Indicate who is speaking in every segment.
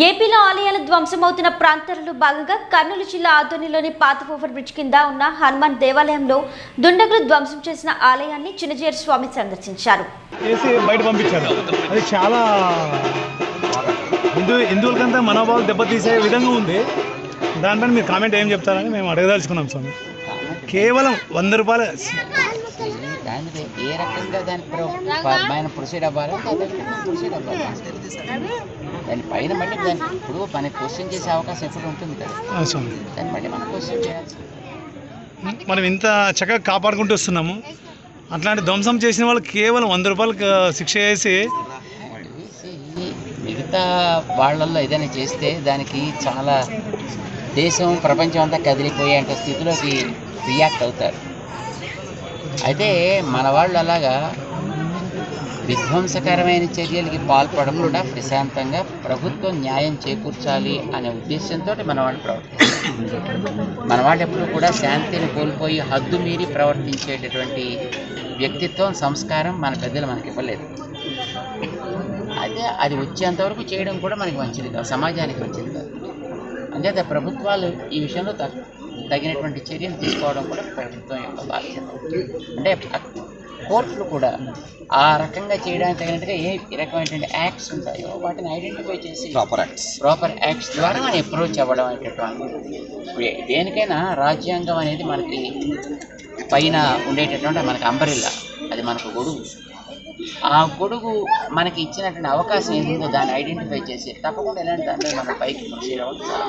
Speaker 1: ఏపీలో ఆలయాలు ధ్వంసమవుతున్న ప్రాంతాలలో భాగంగా కర్నూలు జిల్లా ఆదోనిలోని పాత ఓవర్ బ్రిడ్జ్ కింద ఉన్న హనుమాన్ దేవాలయంలో దుండగులు ధ్వంసం చేసిన ఆలయాన్ని చిన్నజీర స్వామి సందర్శించారు
Speaker 2: వేసి బయట పంపించారు అది చాలా హిందూ హిందువులకంతా మనోభావాలు దెబ్బతీసే విధంగా ఉంది దానిపైన మీరు కామెంట్ ఏం చెప్తారని మేము అడగదలుచుకున్నాం స్వామి కేవలం వంద రూపాయల
Speaker 3: దాని మీద ఏ రకంగా దాని పైన ప్రొసీడ్ అవ్వాలో అదే రకంగా ప్రొసీడ్ అవ్వాలి దాని పైన మళ్ళీ దాన్ని ఇప్పుడు మనకి క్వశ్చన్ చేసే అవకాశం ఎప్పుడు ఉంటుంది కదా
Speaker 2: ఆ, స్వామి
Speaker 3: దాన్ని మళ్ళీ మనం క్వశ్చన్ చేయాల్సి
Speaker 2: మనం ఇంత చక్కగా కాపాడుకుంటూ వస్తున్నాము అట్లాంటి ధ్వంసం చేసిన వాళ్ళు కేవలం వంద రూపాయలకు శిక్ష వేసి
Speaker 3: చేసి మిగతా వాళ్ళల్లో ఏదైనా చేస్తే దానికి చాలా దేశం ప్రపంచం అంతా కదిలిపోయేంత స్థితిలోకి రియాక్ట్ అవుతారు అయితే మన వాళ్ళు అలాగా విధ్వంసకరమైన చర్యలకి పాల్పడకుండా ప్రశాంతంగా ప్రభుత్వం న్యాయం చేకూర్చాలి అనే ఉద్దేశంతో మన వాళ్ళు ప్రవర్తిస్తారు మన వాళ్ళు ఎప్పుడు కూడా శాంతిని కోల్పోయి హద్దు మీరి ప్రవర్తించేటటువంటి వ్యక్తిత్వం సంస్కారం మన పెద్దలు మనకి ఇవ్వలేదు అదే అది వచ్చేంతవరకు చేయడం కూడా మనకి మంచిది కాదు సమాజానికి మంచిది కాదు అంచేత ప్రభుత్వాలు ఈ విషయంలో తగ- తగినటువంటి చర్యలు తీసుకోవడం కూడా ప్రభుత్వం యొక్క బాధ్యత అంటే అ- కోర్టులు కూడా ఆ రకంగా చేయడానికి తగినట్టుగా ఏ రకమైనటువంటి యాక్ట్స్ ఉంటాయో వాటిని ఐడెంటిఫై చేసి ప్రాపర్ యాక్ట్స్ ప్రాపర్ యాక్ట్స్ ద్వారా మనం అప్రోచ్ అవ్వడం అనేటటువంటి ఇప్పుడు దేనికైనా రాజ్యాంగం అనేది మనకి పైన ఉండేటటువంటి మనకి అంబరిల్లా అది మనకు గొడుగు ఆ గొడుగు మనకి ఇచ్చినటువంటి అవకాశం ఏదుందో దాన్ని ఐడెంటిఫై చేసి తప్పకుండా ఎలాంటి దాంట్లో మన పైకి ప్రొసీడ్ అవ్వడం చాలా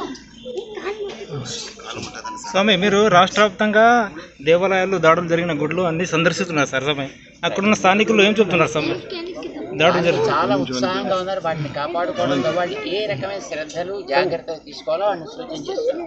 Speaker 4: స్వామి మీరు రాష్ట్ర వ్యాప్తంగా దేవాలయాలు దాడులు జరిగిన గుడులు అన్ని సందర్శిస్తున్నారు సార్ స్వామి అక్కడున్న స్థానికులు ఏం చెప్తున్నారు స్వామి దాడులు
Speaker 3: వాళ్ళు
Speaker 4: జరుగుతుంది
Speaker 3: చాలా ఉత్సాహంగా ఉన్నారు వాటిని కాపాడుకోవడంలో వాళ్ళు ఏ రకమైన శ్రద్ధలు జాగ్రత్తలు తీసుకోవాలో వాడిని సూచన చేస్తున్నారు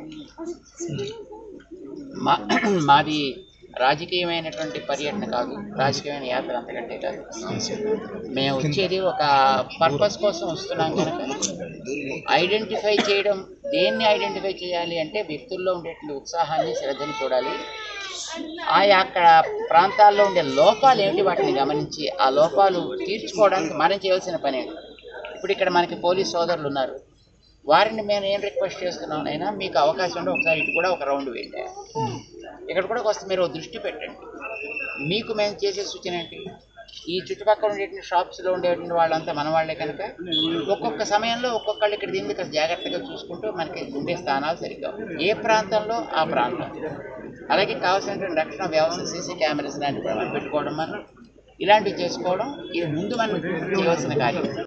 Speaker 3: మా మాది రాజకీయమైనటువంటి పర్యటన కాదు రాజకీయమైన యాత్ర అంతకంటే కాదు మేము వచ్చేది ఒక పర్పస్ కోసం వస్తున్నాం కనుక ఐడెంటిఫై చేయడం దేన్ని ఐడెంటిఫై చేయాలి అంటే వ్యక్తుల్లో ఉండేటువంటి ఉత్సాహాన్ని శ్రద్ధని చూడాలి ఆయా అక్కడ ప్రాంతాల్లో ఉండే లోపాలు ఏంటి వాటిని గమనించి ఆ లోపాలు తీర్చుకోవడానికి మనం చేయాల్సిన పని ఏంటి ఇప్పుడు ఇక్కడ మనకి పోలీస్ సోదరులు ఉన్నారు వారిని మేము ఏం రిక్వెస్ట్ చేస్తున్నాం అయినా మీకు అవకాశం ఉంటే ఒకసారి ఇటు కూడా ఒక రౌండ్ వేయండి ఇక్కడ కూడా కొంత మీరు ఓ దృష్టి పెట్టండి మీకు మేము చేసే సూచన ఏంటి ఈ చుట్టుపక్కల ఉండేటువంటి షాప్స్లో ఉండేటువంటి వాళ్ళంతా మన వాళ్ళే కనుక ఒక్కొక్క సమయంలో ఒక్కొక్కళ్ళు ఇక్కడ దీన్ని కాస్త జాగ్రత్తగా చూసుకుంటూ మనకి ఉండే స్థానాలు సరిగ్గా ఏ ప్రాంతంలో ఆ ప్రాంతం అలాగే కావాల్సినటువంటి రక్షణ వ్యవస్థ సీసీ కెమెరాస్ లాంటివి కూడా మనం పెట్టుకోవడం మనం ఇలాంటివి చేసుకోవడం ఇది ముందు మనం చేయవలసిన కార్యం